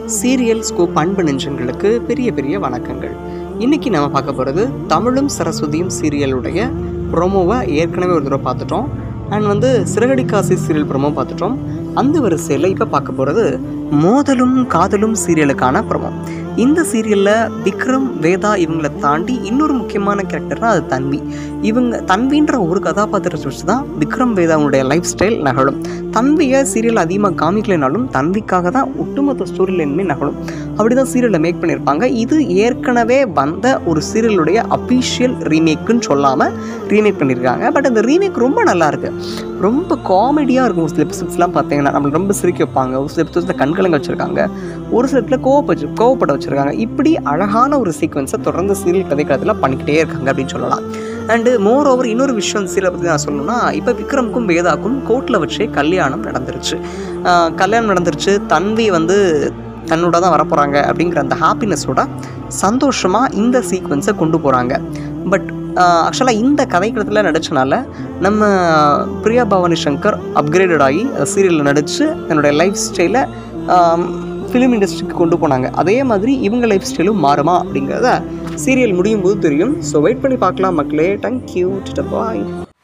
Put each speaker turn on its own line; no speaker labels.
serial scope அன்பு நெஞ்சங்களுக்கு பெரிய பெரிய வணக்கங்கள் இன்னைக்கு நம்ம பார்க்க போகிறது தமிழும் சரஸ்வதியும் சீரியலுடைய ப்ரோமோவை ஏற்கனவே ஒரு தடவை பார்த்துட்டோம் அண்ட் வந்து சிறகடி காசி சீரியல் ப்ரோமோ பார்த்துட்டோம் அந்த வரிசையில் இப்போ பார்க்க போகிறது மோதலும் காதலும் சீரியலுக்கான ப்ரோமோ இந்த சீரியலில் விக்ரம் வேதா இவங்களை தாண்டி இன்னொரு முக்கியமான கேரக்டர்னா அது தன்வி இவங்க தன்வின்ற ஒரு கதாபாத்திரத்தை வச்சு தான் விக்ரம் வேதாவுடைய லைஃப் ஸ்டைல் நகலும் தன்வியை சீரியல் அதிகமாக காமிக்கலைனாலும் தன்விக்காக தான் ஒட்டுமொத்த ஸ்டோரி லைனுமே நகலும் அப்படி தான் சீரியலில் மேக் பண்ணியிருப்பாங்க இது ஏற்கனவே வந்த ஒரு சீரியலுடைய அஃபிஷியல் ரீமேக்குன்னு சொல்லாமல் ரீமேக் பண்ணியிருக்காங்க பட் அந்த ரீமேக் ரொம்ப நல்லா இருக்கு ரொம்ப காமெடியாக இருக்கும் ஒரு சில எபிசோட்ஸ்லாம் பார்த்தீங்கன்னா நம்மளுக்கு ரொம்ப சிரிக்க வைப்பாங்க ஒரு சில எபிசோட்ஸில் கண்கலங்க வச்சுருக்காங்க ஒரு சில இடத்துல கோவப்ப வச்சு கோவப்பட வச்சுருக்காங்க இப்படி அழகான ஒரு சீக்வன்ஸை தொடர்ந்து சீரியல் கதைக்களத்தில் பண்ணிக்கிட்டே இருக்காங்க அப்படின்னு சொல்லலாம் அண்டு மோர் ஓவர் இன்னொரு விஷயம் சீரியலை பற்றி நான் சொல்லணும்னா இப்போ விக்ரம்க்கும் வேதாக்கும் கோர்ட்டில் வச்சே கல்யாணம் நடந்துருச்சு ஆஹ் கல்யாணம் நடந்துருச்சு தன்வி வந்து தன்னோட தான் வரப்போகிறாங்க அப்படிங்கிற அந்த ஹாப்பினஸோட சந்தோஷமாக இந்த சீக்வன்ஸை கொண்டு போகிறாங்க பட் ஆக்சுவலாக இந்த கதைக்களத்தில் நடித்தனால நம்ம பிரியா பவானி சங்கர் அப்கிரேடட் ஆகி சீரியலில் நடித்து தன்னுடைய லைஃப் ஸ்டைலை ஃபிலிம் இண்டஸ்ட்ரிக்கு கொண்டு போனாங்க அதே மாதிரி இவங்க லைஃப் ஸ்டைலும் மாறுமா அப்படிங்கிறத சீரியல் முடியும் போது தெரியும் ஸோ வெயிட் பண்ணி பார்க்கலாம் மக்களே தேங்க்யூ பாய்